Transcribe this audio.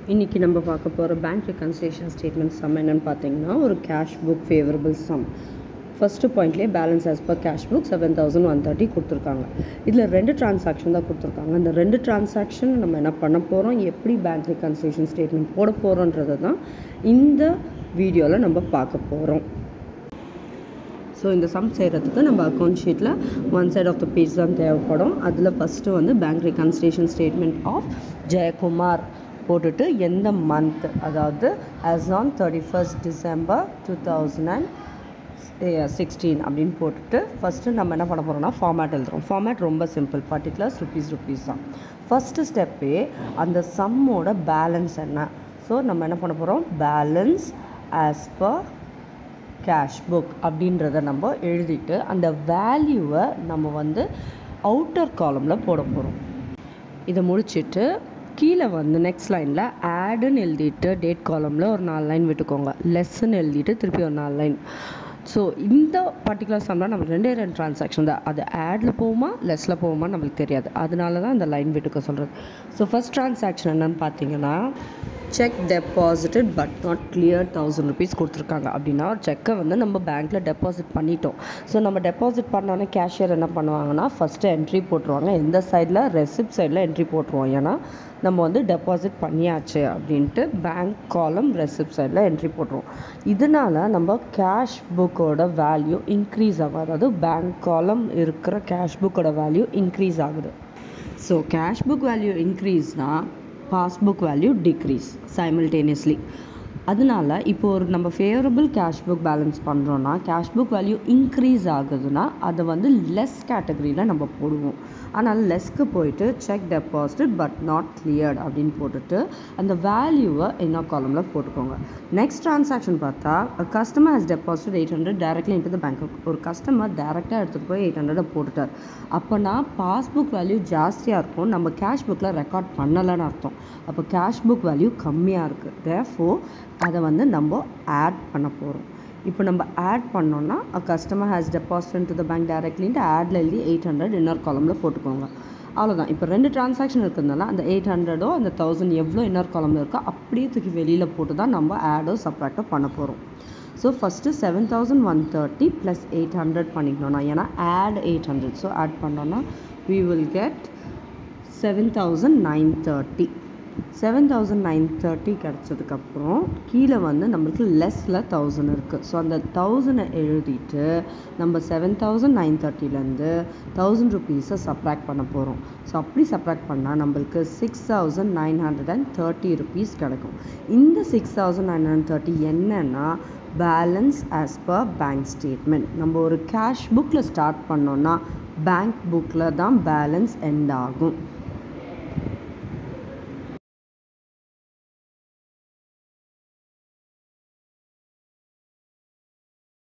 இன்றைக்கி நம்ம பார்க்க போகிற பேங்க் ரெக்கன்சிலேஷன் ஸ்டேட்மெண்ட் சம் என்னன்னு பார்த்தீங்கன்னா ஒரு cash book favourable sum first பாயிண்ட்லேயே balance as per cash book seven thousand one thirty கொடுத்துருக்காங்க இதில் ரெண்டு டிரான்சாக்ஷன் தான் கொடுத்துருக்காங்க இந்த ரெண்டு டிரான்சாக்ஷன் நம்ம என்ன பண்ண போகிறோம் எப்படி பேங்க் ரெக்கன்சிலேஷன் ஸ்டேட்மெண்ட் போட போகிறோன்றது தான் இந்த வீடியோவில் நம்ம பார்க்க போகிறோம் ஸோ இந்த சம் செய்கிறதுக்கு நம்ம அக்கௌண்ட் ஷீட்டில் one side of the page தான் தேவைப்படும் அதில் ஃபஸ்ட்டு வந்து bank reconciliation statement of Jayakumar போட்டுட்டு எந்த மந்த் அதாவது as on thirty first December two thousand and sixteen அப்படின்னு போட்டுட்டு ஃபஸ்ட்டு நம்ம என்ன பண்ண போகிறோம்னா ஃபார்மேட் எழுதுறோம் ஃபார்மேட் ரொம்ப சிம்பிள் பர்டிகுலர்ஸ் ருபீஸ் ருபீஸ் தான் ஃபஸ்ட்டு ஸ்டெப்பே அந்த சம்மோட பேலன்ஸ் என்ன ஸோ நம்ம என்ன பண்ண போகிறோம் balance as per cash book அப்படின்றத நம்ம எழுதிட்டு அந்த வேல்யூவை நம்ம வந்து அவுட்டர் காலமில் போட போகிறோம் இதை முடிச்சிட்டு கீழே வந்து நெக்ஸ்ட் லைனில் ஆடுன்னு எழுதிட்டு டேட் காலமில் ஒரு நாலு லைன் விட்டுக்கோங்க லெஸ்ன்னு எழுதிட்டு திருப்பி ஒரு நாலு லைன் ஸோ இந்த பர்டிகுலர் சம்மில் நம்ம ரெண்டே ரெண்டு ட்ரான்சாக்ஷன் தான் அது ஆடில் போகுமா லெஸ்ஸில் போகுமா நம்மளுக்கு தெரியாது அதனால தான் இந்த லைன் விட்டுக்க சொல்கிறது ஸோ ஃபஸ்ட் ட்ரான்சாக்ஷன் என்னன்னு பார்த்தீங்கன்னா cheque deposited but not cleared thousand rupees கொடுத்துருக்காங்க அப்படின்னா ஒரு செக்கை வந்து நம்ம பேங்க்கில் டெபாசிட் பண்ணிட்டோம் ஸோ நம்ம டெபாசிட் பண்ணோன்னே கேஷியர் என்ன பண்ணுவாங்கன்னா ஃபஸ்ட்டு என்ட்ரி போட்டுருவாங்க எந்த சைடில் ரெசிப்ட் சைடில் என்ட்ரி போட்டுருவோம் ஏன்னா நம்ம வந்து டெபாசிட் பண்ணியாச்சு அப்படின்ட்டு பேங்க் காலம் ரெசிப்ட் சைடில் என்ட்ரி போட்டுருவோம் இதனால நம்ம கேஷ் புக்கோட வேல்யூ இன்க்ரீஸ் ஆகும் அதாவது பேங்க் காலம் இருக்கிற கேஷ் புக்கோட வேல்யூ இன்க்ரீஸ் ஆகுது ஸோ கேஷ் புக் வேல்யூ இன்க்ரீஸ்னால் பாஸ்புக் வேல்யூ டிக்ரீஸ் சைமல்டேனியஸ்லி அதனால இப்போ ஒரு நம்ம ஃபேவரபிள் கேஷ் புக் பேலன்ஸ் பண்ணுறோன்னா கேஷ் புக் வேல்யூ இன்க்ரீஸ் ஆகுதுன்னா அதை வந்து லெஸ் கேட்டகரியில் நம்ம போடுவோம் ஆனால் லெஸ்க்கு போயிட்டு cheque deposit but not cleared அப்படின்னு போட்டுட்டு அந்த வேல்யூவை என்ன காலமில் போட்டுக்கோங்க நெக்ஸ்ட் ட்ரான்சாக்ஷன் பார்த்தா customer has deposit eight hundred directly into the bank ஒரு கஸ்டமர் டேரெக்டாக எடுத்துகிட்டு போய் எயிட் ஹண்ட்ரடை போட்டுட்டார் அப்போனா பாஸ்புக் வேல்யூ ஜாஸ்தியாக இருக்கும் நம்ம கேஷ் புக்கில் ரெக்கார்ட் பண்ணலைன்னு அர்த்தம் அப்போ கேஷ் புக் வேல்யூ கம்மியாக இருக்குது தேஃபோ அதை வந்து நம்ம ஆட் பண்ண போகிறோம் இப்போ நம்ம ஆட் பண்ணோன்னா a customer has deposit to the bank டேரக்ட்லின்ட்டு ஆடில் எழுதி எயிட் ஹண்ட்ரட் இன்னொரு காலமில் போட்டுக்கோங்க அவ்வளோதான் இப்போ ரெண்டு டிரான்சாக்ஷன் இருக்கிறதுனால அந்த எயிட் ஹண்ட்ரடோ அந்த தௌசண்ட் எவ்வளோ இன்னொரு காலமில் இருக்கோ அப்படியே தூக்கி வெளியில் போட்டு தான் நம்ம ஆடோ சப்ராக்டோ பண்ண போகிறோம் so first seven thousand one thirty plus eight hundred பண்ணிக்கணும்னா ஏன்னா add eight hundred so add பண்ணோன்னா we will get seven thousand nine thirty seven thousand nine thirty கிடச்சதுக்கப்புறம் கீழே வந்து நம்மளுக்கு லெஸ்ஸில் தௌசண்ட் இருக்குது ஸோ அந்த தௌசண்டை எழுதிட்டு நம்ம செவன் தௌசண்ட் நைன் தேர்ட்டிலேருந்து தௌசண்ட் ருபீஸை சப்ராக்ட் பண்ண போகிறோம் ஸோ அப்படி சப்ராக்ட் பண்ணால் நம்மளுக்கு six thousand nine hundred and thirty rupees கிடைக்கும் இந்த six thousand nine hundred thirty என்னன்னா balance as per bank statement நம்ம ஒரு கேஷ் புக்கில் ஸ்டார்ட் பண்ணோன்னா பேங்க் புக்கில் தான் பேலன்ஸ் எண்ட் ஆகும்